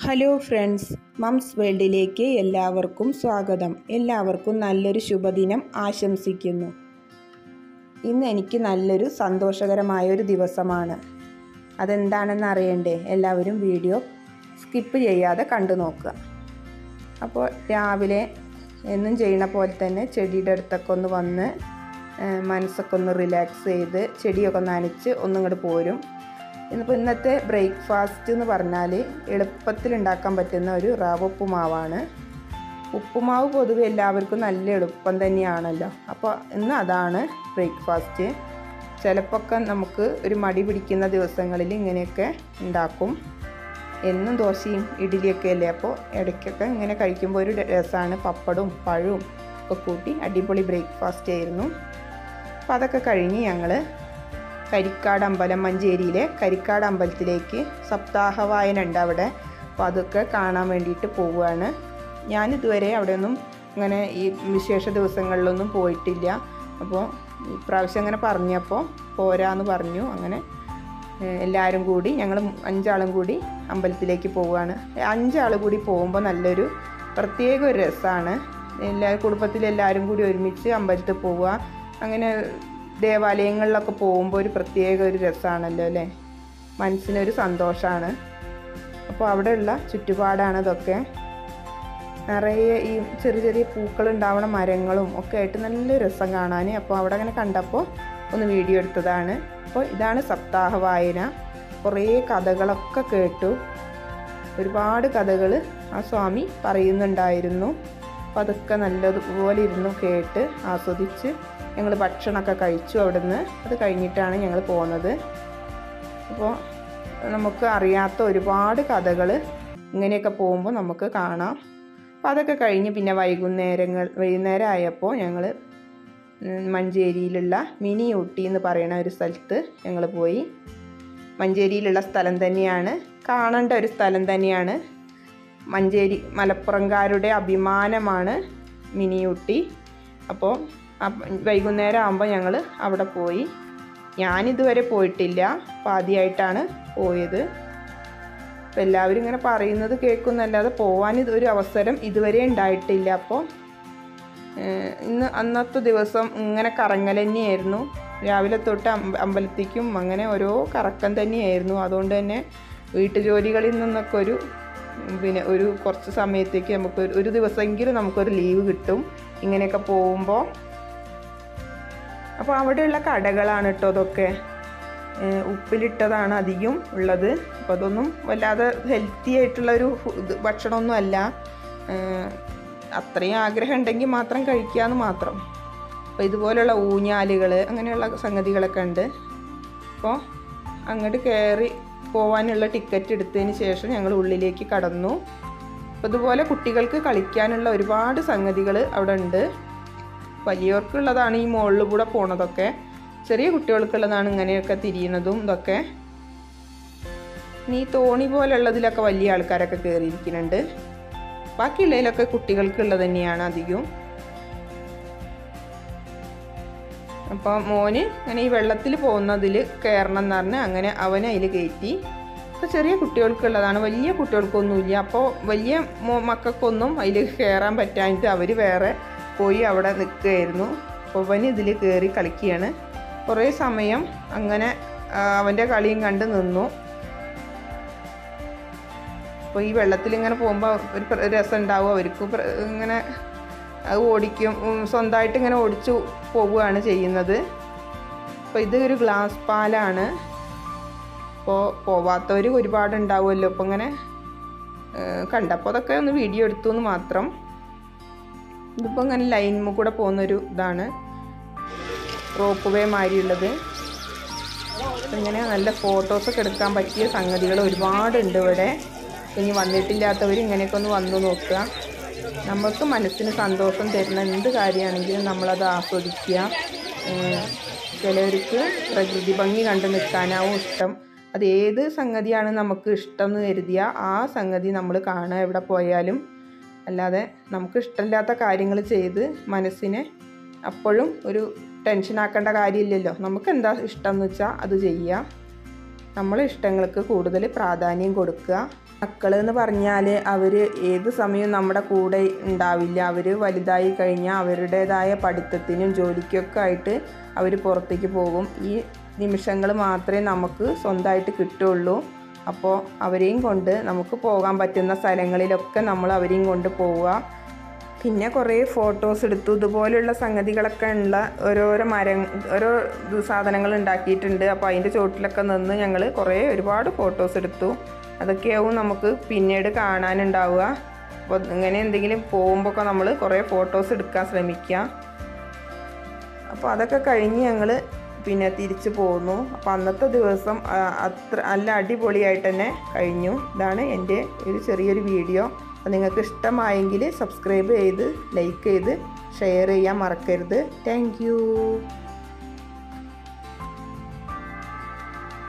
hello friends moms വേൾഡിലേക്ക് എല്ലാവർക്കും സ്വാഗതം എല്ലാവർക്കും നല്ലൊരു ശുഭദിനം ആശംസിക്കുന്നു ഇന്ന് എനിക്ക് നല്ലൊരു സന്തോഷകരമായ ഒരു ദിവസമാണ് അതെന്താണെന്ന് അറിയണ്ടേ എല്ലാവരും വീഡിയോ സ്കിപ്പ് ചെയ്യാതെ കണ്ടു നോക്കുക അപ്പോൾ രാവിലെ എന്നും ചെയ്യണ പോലെ തന്നെ ചെടിയുടെ അടുത്തൊക്കെ ഒന്ന് വന്ന് ഏഹ്, മനസ്സൊക്കെ ഒന്ന് റിലാക്സ് ചെയ്ത് ചെടിയൊക്കെ നനച്ച് ഒന്നും ഇങ്ങോട്ട് പോരും ഇന്നിപ്പോൾ ഇന്നത്തെ ബ്രേക്ക്ഫാസ്റ്റ് എന്ന് പറഞ്ഞാൽ എളുപ്പത്തിൽ ഉണ്ടാക്കാൻ പറ്റുന്ന ഒരു റവ ഉപ്പുമാവാണ് ഉപ്പുമാവ് പൊതുവെ എല്ലാവർക്കും നല്ല എളുപ്പം തന്നെയാണല്ലോ അപ്പോൾ ഇന്ന് അതാണ് ബ്രേക്ക്ഫാസ്റ്റ് ചിലപ്പോഴൊക്കെ നമുക്ക് ഒരു മടി പിടിക്കുന്ന ദിവസങ്ങളിൽ ഇങ്ങനെയൊക്കെ ഉണ്ടാക്കും എന്നും ദോശയും ഇഡ്ഡലിയൊക്കെ അല്ലേ അപ്പോൾ ഇടയ്ക്കൊക്കെ ഇങ്ങനെ കഴിക്കുമ്പോൾ ഒരു രസമാണ് പപ്പടവും പഴവും ഒക്കെ കൂട്ടി അടിപൊളി ബ്രേക്ക്ഫാസ്റ്റ് ആയിരുന്നു അപ്പോൾ അതൊക്കെ കഴിഞ്ഞ് ഞങ്ങൾ കരിക്കാട് അമ്പലം മഞ്ചേരിയിലെ കരിക്കാട് അമ്പലത്തിലേക്ക് സപ്താഹ വായന ഉണ്ട് അവിടെ അപ്പോൾ അതൊക്കെ കാണാൻ വേണ്ടിയിട്ട് പോവുകയാണ് ഞാനിതുവരെ അവിടെയൊന്നും ഇങ്ങനെ ഈ വിശേഷ ദിവസങ്ങളിലൊന്നും പോയിട്ടില്ല അപ്പോൾ ഇപ്രാവശ്യം അങ്ങനെ പറഞ്ഞപ്പോൾ പോരാന്ന് പറഞ്ഞു അങ്ങനെ ഏഹ്, എല്ലാവരും കൂടി ഞങ്ങൾ അഞ്ചാളും കൂടി അമ്പലത്തിലേക്ക് പോവുകയാണ് അഞ്ചാൾ കൂടി പോകുമ്പോൾ നല്ലൊരു പ്രത്യേക ഒരു രസമാണ് എല്ലാ കുടുംബത്തിലെല്ലാവരും കൂടി ഒരുമിച്ച് അമ്പലത്തിൽ പോവുക അങ്ങനെ ദേവാലയങ്ങളിലൊക്കെ പോകുമ്പോൾ ഒരു പ്രത്യേക ഒരു രസമാണല്ലോ അല്ലേ മനസ്സിനൊരു സന്തോഷമാണ് അപ്പോൾ അവിടെയുള്ള ചുറ്റുപാടാണ് ഇതൊക്കെ നിറയെ ഈ ചെറിയ ചെറിയ പൂക്കൾ ഉണ്ടാവണ മരങ്ങളും ഒക്കെ ആയിട്ട് നല്ല രസം കാണാൻ അപ്പോൾ അവിടെ അങ്ങനെ കണ്ടപ്പോൾ ഒന്ന് വീഡിയോ എടുത്തതാണ് അപ്പോൾ ഇതാണ് സപ്താഹ വായന കുറേ കഥകളൊക്കെ കേട്ടു ഒരുപാട് കഥകൾ ആ സ്വാമി പറയുന്നുണ്ടായിരുന്നു അപ്പോൾ അതൊക്കെ നല്ലതുപോലെ ഇരുന്നു കേട്ട് ആസ്വദിച്ച് ഞങ്ങൾ ഭക്ഷണമൊക്കെ കഴിച്ചു അവിടുന്ന് അത് കഴിഞ്ഞിട്ടാണ് ഞങ്ങൾ പോകുന്നത് അപ്പോൾ നമുക്ക് അറിയാത്ത ഒരുപാട് കഥകൾ ഇങ്ങനെയൊക്കെ പോകുമ്പോൾ നമുക്ക് കാണാം അപ്പോൾ അതൊക്കെ കഴിഞ്ഞ് പിന്നെ വൈകുന്നേരങ്ങൾ വൈകുന്നേരം ആയപ്പോൾ ഞങ്ങൾ മഞ്ചേരിയിലുള്ള മിനി ഊട്ടി എന്ന് പറയുന്ന ഒരു സ്ഥലത്ത് ഞങ്ങൾ പോയി മഞ്ചേരിയിലുള്ള സ്ഥലം തന്നെയാണ് കാണേണ്ട ഒരു സ്ഥലം തന്നെയാണ് മഞ്ചേരി മലപ്പുറംകാരുടെ അഭിമാനമാണ് മിനി ഊട്ടി അപ്പോൾ അപ്പ- വൈകുന്നേരം ആകുമ്പോൾ ഞങ്ങൾ അവിടെ പോയി ഞാനിതുവരെ പോയിട്ടില്ല അപ്പോൾ ആദ്യമായിട്ടാണ് പോയത് അപ്പോൾ എല്ലാവരും ഇങ്ങനെ പറയുന്നത് കേൾക്കുന്നല്ലാതെ പോകാൻ ഇത് ഒരു അവസരം ഇതുവരെ ഉണ്ടായിട്ടില്ല അപ്പോൾ ഏഹ്, ഇന്ന് അന്നത്തെ ദിവസം ഇങ്ങനെ കറങ്ങൽ തന്നെയായിരുന്നു രാവിലെ തൊട്ട് അമ്പ അമ്പലത്തേക്കും അങ്ങനെ ഓരോ കറക്കം തന്നെയായിരുന്നു അതുകൊണ്ട് തന്നെ വീട്ടുജോലികളിൽ നിന്നൊക്കെ ഒരു ഉം, പിന്നെ ഒരു കുറച്ച് സമയത്തേക്ക് നമുക്ക് ഒരു- ഒരു ദിവസമെങ്കിലും നമുക്കൊരു ലീവ് കിട്ടും ഇങ്ങനെയൊക്കെ പോകുമ്പോൾ അപ്പോൾ അവിടെയുള്ള കടകളാണ് കേട്ടോ അതൊക്കെ ഏഹ് ഉപ്പിലിട്ടതാണ് അധികം ഉള്ളത് അപ്പോൾ അതൊന്നും വല്ലാതെ ഹെൽത്തി ആയിട്ടുള്ള ഒരു ഫു- ഇത് ഭക്ഷണമൊന്നും അല്ല ഏഹ് അത്രയും ആഗ്രഹം ഉണ്ടെങ്കിൽ മാത്രം കഴിക്കാമെന്ന് മാത്രം അപ്പോൾ ഇതുപോലെയുള്ള ഊഞ്ഞാലുകൾ അങ്ങനെയുള്ള സംഗതികളൊക്കെ ഉണ്ട് അപ്പോൾ അങ്ങോട്ട് കയറി പോകാനുള്ള ടിക്കറ്റ് എടുത്തതിന് ശേഷം ഞങ്ങൾ ഉള്ളിലേക്ക് കടന്നു അപ്പോൾ ഇതുപോലെ കുട്ടികൾക്ക് കളിക്കാനുള്ള ഒരുപാട് സംഗതികൾ അവിടെ ഉണ്ട് വലിയവർക്കുള്ളതാണ് ഈ മുകളിൽ കൂടെ പോണതൊക്കെ ചെറിയ കുട്ടികൾക്കുള്ളതാണ് ഇങ്ങനെയൊക്കെ തിരിയുന്നതും ഇതൊക്കെ ഇനി ഈ തോണി പോലുള്ളതിലൊക്കെ വലിയ ആൾക്കാരൊക്കെ കയറിയിരിക്കുന്നുണ്ട് ബാക്കിയുള്ളതിലൊക്കെ കുട്ടികൾക്കുള്ളത് തന്നെയാണ് അധികവും അപ്പോൾ മോന് ഇങ്ങനെ ഈ വെള്ളത്തിൽ പോകുന്നതിൽ കയറണം എന്ന് പറഞ്ഞ് അങ്ങനെ അവനെ അതിൽ കയറ്റി അപ്പോൾ ചെറിയ കുട്ടികൾക്കുള്ളതാണ് വലിയ കുട്ടികൾക്കൊന്നുമില്ല അപ്പോൾ വലിയ മോ- മക്കൾക്കൊന്നും അതിൽ കയറാൻ പറ്റാഞ്ഞിട്ട് അവർ വേറെ പോയി അവിടെ നിൽക്കുകയായിരുന്നു അപ്പോൾ അവന് ഇതിൽ കയറി കളിക്കുകയാണ് കുറേ സമയം അങ്ങനെ ആ, അവൻ്റെ കളിയും കണ്ട് നിന്നു അപ്പോൾ ഈ വെള്ളത്തിൽ ഇങ്ങനെ പോകുമ്പോൾ ഒരു പ്ര- രസം ഉണ്ടാവും അവർക്ക് പ്ര- ഇങ്ങനെ അത് ഓടിക്കും ഉം, സ്വന്തമായിട്ട് ഇങ്ങനെ ഓടിച്ചു പോവുകയാണ് ചെയ്യുന്നത് അപ്പോൾ ഇത് ഒരു ഗ്ലാസ് പാലാണ് അപ്പോൾ പോവാത്തവർ ഒരുപാട് ഉണ്ടാവുമല്ലോ അപ്പോൾ ഇങ്ങനെ കണ്ടപ്പോൾ അതൊക്കെ ഒന്ന് വീഡിയോ എടുത്തു എന്ന് മാത്രം ഇതിപ്പോൾ ഇങ്ങനെ ലൈനിൽ കൂടെ പോകുന്നൊരു ഇതാണ് റോപ്പ് വേ മാതിരിയുള്ളത് അപ്പോൾ ഇങ്ങനെ നല്ല ഫോട്ടോസൊക്കെ എടുക്കാൻ പറ്റിയ സംഗതികൾ ഒരുപാടുണ്ട് ഇവിടെ ഇനി വന്നിട്ടില്ലാത്തവർ ഇങ്ങനെയൊക്കെ ഒന്ന് വന്നു നോക്കുക നമുക്ക് മനസ്സിന് സന്തോഷം തരുന്ന എന്ത് കാര്യമാണെങ്കിലും നമ്മളത് ആസ്വദിക്കുക ഏഹ് ചിലവർക്ക് പ്രകൃതി ഭംഗി കണ്ട് നിൽക്കാനാവും ഇഷ്ടം അത് ഏത് സംഗതിയാണ് നമുക്ക് ഇഷ്ടം എന്ന് കരുതിയ ആ സംഗതി നമ്മൾ കാണുക എവിടെ പോയാലും അല്ലാതെ നമുക്ക് ഇഷ്ടമില്ലാത്ത കാര്യങ്ങൾ ചെയ്ത് മനസ്സിനെ അപ്പോഴും ഒരു ടെൻഷനാക്കേണ്ട കാര്യമില്ലല്ലോ നമുക്ക് എന്താ ഇഷ്ടം എന്ന് വെച്ചാൽ അത് ചെയ്യുക നമ്മളെ ഇഷ്ടങ്ങൾക്ക് കൂടുതൽ പ്രാധാന്യം കൊടുക്കുക മക്കൾ എന്ന് പറഞ്ഞാൽ അവർ ഏത് സമയവും നമ്മുടെ കൂടെ ഉണ്ടാവില്ല അവർ വലുതായി കഴിഞ്ഞാൽ അവരുടേതായ പഠിത്തത്തിനും ജോലിക്കൊക്കെ ആയിട്ട് അവർ പുറത്തേക്ക് പോകും ഈ നിമിഷങ്ങൾ മാത്രമേ നമുക്ക് സ്വന്തമായിട്ട് കിട്ടുള്ളൂ അപ്പോൾ അവരെയും കൊണ്ട് നമുക്ക് പോകാൻ പറ്റുന്ന സ്ഥലങ്ങളിലൊക്കെ നമ്മൾ അവരെയും കൊണ്ട് പോവുക പിന്നെ കുറേ ഫോട്ടോസ് എടുത്തു ഇതുപോലെയുള്ള സംഗതികളൊക്കെ ഉള്ള ഓരോരോ മരം ഓരോ ഇത് സാധനങ്ങൾ ഉണ്ടാക്കിയിട്ടുണ്ട് അപ്പോൾ അതിൻ്റെ ചോട്ടിലൊക്കെ നിന്ന് ഞങ്ങൾ കുറേ ഒരുപാട് ഫോട്ടോസ് എടുത്തു അതൊക്കെയാവും നമുക്ക് പിന്നീട് കാണാനുണ്ടാവുക അപ്പോൾ ഇങ്ങനെ എന്തെങ്കിലും പോകുമ്പോൾ ഒക്കെ നമ്മൾ കുറേ ഫോട്ടോസ് എടുക്കാൻ ശ്രമിക്കുക അപ്പോൾ അതൊക്കെ കഴിഞ്ഞ് ഞങ്ങൾ പിന്നെ തിരിച്ചു പോന്നു അപ്പോൾ അന്നത്തെ ദിവസം ആ, അത്ര നല്ല അടിപൊളിയായിട്ട് തന്നെ കഴിഞ്ഞു ഇതാണ് എൻ്റെ ഒരു ചെറിയൊരു വീഡിയോ അപ്പോൾ നിങ്ങൾക്ക് ഇഷ്ടമായെങ്കിൽ സബ്സ്ക്രൈബ് ചെയ്ത് ലൈക്ക് ചെയ്ത് ഷെയർ ചെയ്യാൻ മറക്കരുത് താങ്ക്